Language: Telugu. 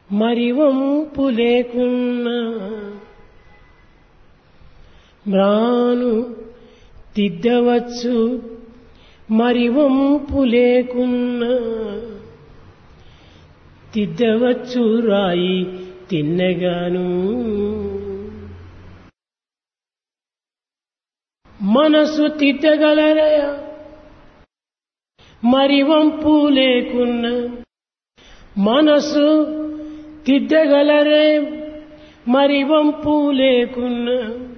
మరి వంపు లేకున్నా మ్రాను దిద్దవచ్చు మరి వంపు లేకున్నా తిద్దవచ్చు రాయి తిన్నగాను మనసు తిద్దగలరయ మరి వంపు లేకున్నా మనసు తిద్దగలరే మరి వంపు లేకున్నా